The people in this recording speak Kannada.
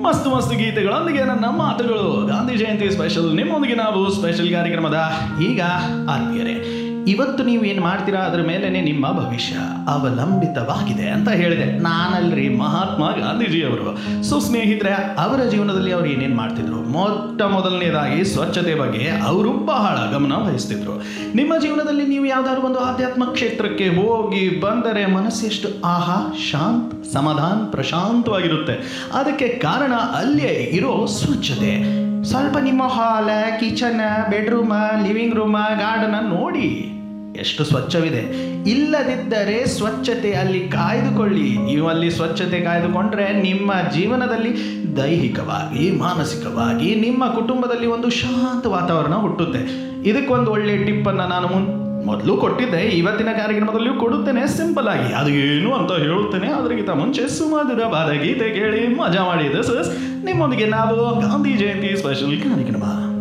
ಮಸ್ತ್ ಮಸ್ತ್ ಗೀತೆಗಳೊಂದಿಗೆ ನನ್ನ ಮಾತುಗಳು ಗಾಂಧಿ ಜಯಂತಿ ಸ್ಪೆಷಲ್ ನಿಮ್ಮೊಂದಿಗೆ ನಾವು ಸ್ಪೆಷಲ್ ಕಾರ್ಯಕ್ರಮದ ಈಗ ಆತ್ಮೀಯರೇ ಇವತ್ತು ನೀವು ಏನು ಮಾಡ್ತೀರಾ ಅದ್ರ ಮೇಲೇನೆ ನಿಮ್ಮ ಭವಿಷ್ಯ ಅವಲಂಬಿತವಾಗಿದೆ ಅಂತ ಹೇಳಿದೆ ನಾನಲ್ರಿ ಮಹಾತ್ಮ ಗಾಂಧೀಜಿಯವರು ಸೊ ಸ್ನೇಹಿತರೆ ಅವರ ಜೀವನದಲ್ಲಿ ಅವ್ರು ಏನೇನು ಮಾಡ್ತಿದ್ರು ಮೊಟ್ಟ ಮೊದಲನೇದಾಗಿ ಸ್ವಚ್ಛತೆ ಬಗ್ಗೆ ಅವರು ಬಹಳ ಗಮನ ವಹಿಸ್ತಿದ್ರು ನಿಮ್ಮ ಜೀವನದಲ್ಲಿ ನೀವು ಯಾವ್ದಾದ್ರು ಒಂದು ಆಧ್ಯಾತ್ಮ ಕ್ಷೇತ್ರಕ್ಕೆ ಹೋಗಿ ಬಂದರೆ ಮನಸ್ಸೆಷ್ಟು ಆಹಾ ಶಾಂತ್ ಸಮಾಧಾನ ಪ್ರಶಾಂತವಾಗಿರುತ್ತೆ ಅದಕ್ಕೆ ಕಾರಣ ಅಲ್ಲೇ ಇರೋ ಸ್ವಚ್ಛತೆ ಸ್ವಲ್ಪ ನಿಮ್ಮ hall kitchen bedroom living room garden ನೋಡಿ ಎಷ್ಟು ಸ್ವಚ್ಛವಿದೆ ಇಲ್ಲದಿದ್ದರೆ ಸ್ವಚ್ಛತೆ ಅಲ್ಲಿ ಕಾಯ್ದುಕೊಳ್ಳಿ ನೀವು ಅಲ್ಲಿ ಸ್ವಚ್ಛತೆ ಕಾಯ್ದುಕೊಂಡ್ರೆ ನಿಮ್ಮ ಜೀವನದಲ್ಲಿ ದೈಹಿಕವಾಗಿ ಮಾನಸಿಕವಾಗಿ ನಿಮ್ಮ ಕುಟುಂಬದಲ್ಲಿ ಒಂದು ಶಾಂತ ವಾತಾವರಣ ಹುಟ್ಟುತ್ತೆ ಇದಕ್ಕೊಂದು ಒಳ್ಳೆಯ ಟಿಪ್ಪನ್ನು ನಾನು ಮುನ್ ಮೊದಲು ಕೊಟ್ಟಿದ್ದೆ ಇವತ್ತಿನ ಕಾರ್ಯಕ್ರಮದಲ್ಲಿಯೂ ಕೊಡುತ್ತೇನೆ ಸಿಂಪಲ್ ಆಗಿ ಅದು ಏನು ಅಂತ ಹೇಳುತ್ತೇನೆ ಅದಕ್ಕಿಂತ ಮುಂಚೆ ಸುಮಧುರವಾದ ಗೀತೆ ಕೇಳಿ ಮಜಾ ಮಾಡಿ ದಿಸ್ ಇಸ್ ನಿಮ್ಮೊಂದಿಗೆ ನಾವು ಗಾಂಧಿ ಜಯಂತಿ ಸ್ಪೆಷಲ್ ಕಾರ್ಯಕ್ರಮ